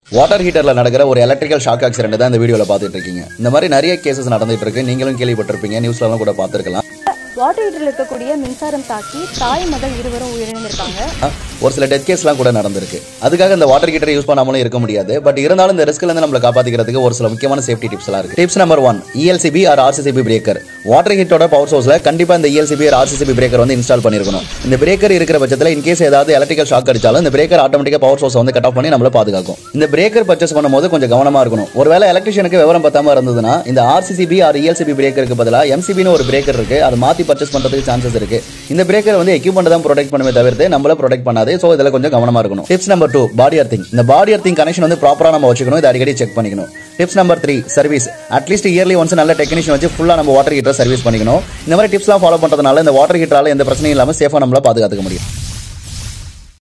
water ஹீட்டர்ல நடக்கிற ஒரு electrical shock accident தான் இந்த வீடியோல பார்த்துட்டு இருக்கீங்க இந்த மாதிரி நிறைய கேசஸ் நடந்துட்டு இருக்கு நீங்களும் கேள்விப்பட்டிருப்பீங்க நியூஸ்லாம் கூட பார்த்துருக்கலாம் வாட்டர் ஹீட்டரில் இருக்கக்கூடிய மின்சாரம் தாக்கி தாய் மகள் இருவரும் உயிரிழந்திருக்காங்க ஒரு சில டெத் கேஸ்லாம் கூட நடந்திருக்கு அதுக்காக இந்த வாட்டர் ஹீட்டரை யூஸ் பண்ணாமலும் இருக்க முடியாது பட் இருந்தாலும் இந்த ரிஸ்க்ல இருந்து நம்மளை காப்பாத்திக்கிறதுக்கு ஒரு சில முக்கியமான சேஃப்டி டிப்ஸ் எல்லாம் இருக்கு tips number one ELCB or RCCB breaker water ஹீட்டோட பவர் சோர்ஸ்ல கண்டிப்பா இந்த இஎல்சிபி ஆர் ஆர்சிசிபி பிரேக்கர் வந்து இன்ஸ்டால் பண்ணிருக்கணும் இந்த பிரேக்கர் இருக்கிற பட்சத்தில் இன் கேஸ் ஏதாவது எலக்ட்ரிக்கல் ஷாக் அடிச்சாலும் இந்த பிரேக்கர் ஆட்டோமேட்டிக்கா பவர் சோர்ஸ் வந்து கட் ஆஃப் பண்ணி நம்மள பாதுகாக்கும் இந்த பிரேக்கர் பர்ச்சேஸ் பண்ணும்போது கொஞ்சம் கவனமா இருக்கணும் ஒருவேளை எலக்ட்ரிஷியனுக்கு விவரம் பத்தாம இருந்ததுன்னா இந்த ஆர்சிசிபி ஆர் இஎல்சிபி பிரேக்கருக்கு பதிலாக எம்சிபின்னு ஒரு பிரேக்கர் இருக்கு அதை மாத்தி பர்ச்சேஸ் பண்றதுக்கு சான்சஸ் இருக்கு இந்த பிரேக்கர் வந்து எக்யூப்மெண்ட் தான் ப்ரொடெக்ட் பண்ணுமே தவிர்த்து நம்மள ப்ரொடெக்ட் பண்ணாது ஸோ இதில் கொஞ்சம் கவனமா இருக்கணும் tips number two body earthing இந்த பாடி அர்த்திங் கனெக்ஷன் வந்து ப்ராப்பரா நம்ம வச்சுக்கணும் இதை அடிக்கடி செக் பண்ணிக்கணும் tips number three service at least yearly once நல்ல டெக்னீஷியன் வச்சு ஃபுல்லா நம்ம வாட்டர் ஹீட்டர் சர்வீஸ் பண்ணிக்கணும் இந்த மாதிரி டிப்ஸ்லாம் ஃபாலோ பண்றதுனால இந்த வாட்டர் ஹீட்டரால எந்த பிரச்சனையும் இல்லாமல் சேஃபா நம்மள பாதுகாத்துக்க முடியும்